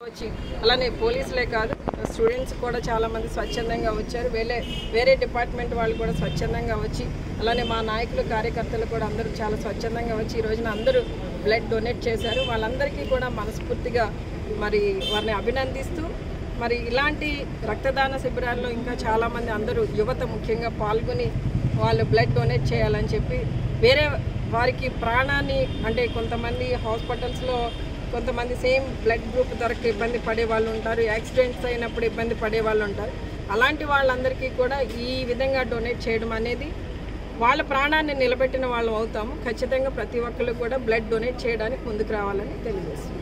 వచ్చి అలానే పోలీసులే కాదు స్టూడెంట్స్ కూడా చాలా మంది స్వచ్ఛందంగా వచ్చారు వేరే వేరే డిపార్ట్మెంట్ వాళ్ళు కూడా స్వచ్ఛందంగా వచ్చి అలానే మా నాయకులు కార్యకర్తలు కూడా అందరూ చాలా స్వచ్ఛందంగా వచ్చి ఈ రోజున అందరూ బ్లడ్ డొనేట్ చేశారు వాళ్ళందరికీ కూడా మనస్ఫూర్తిగా మరి వారిని అభినందిస్తూ మరి ఇలాంటి రక్తదాన శిబిరాల్లో ఇంకా చాలామంది అందరూ యువత ముఖ్యంగా పాల్గొని వాళ్ళు బ్లడ్ డొనేట్ చేయాలని చెప్పి వేరే వారికి ప్రాణాన్ని అంటే కొంతమంది హాస్పిటల్స్లో కొంతమంది సేమ్ బ్లడ్ గ్రూప్ దొరక ఇబ్బంది పడే వాళ్ళు ఉంటారు యాక్సిడెంట్స్ అయినప్పుడు ఇబ్బంది పడే వాళ్ళు ఉంటారు అలాంటి వాళ్ళందరికీ కూడా ఈ విధంగా డొనేట్ చేయడం అనేది వాళ్ళ ప్రాణాన్ని నిలబెట్టిన వాళ్ళం అవుతాము ఖచ్చితంగా ప్రతి ఒక్కరు కూడా బ్లడ్ డొనేట్ చేయడానికి ముందుకు రావాలని తెలియజేస్తుంది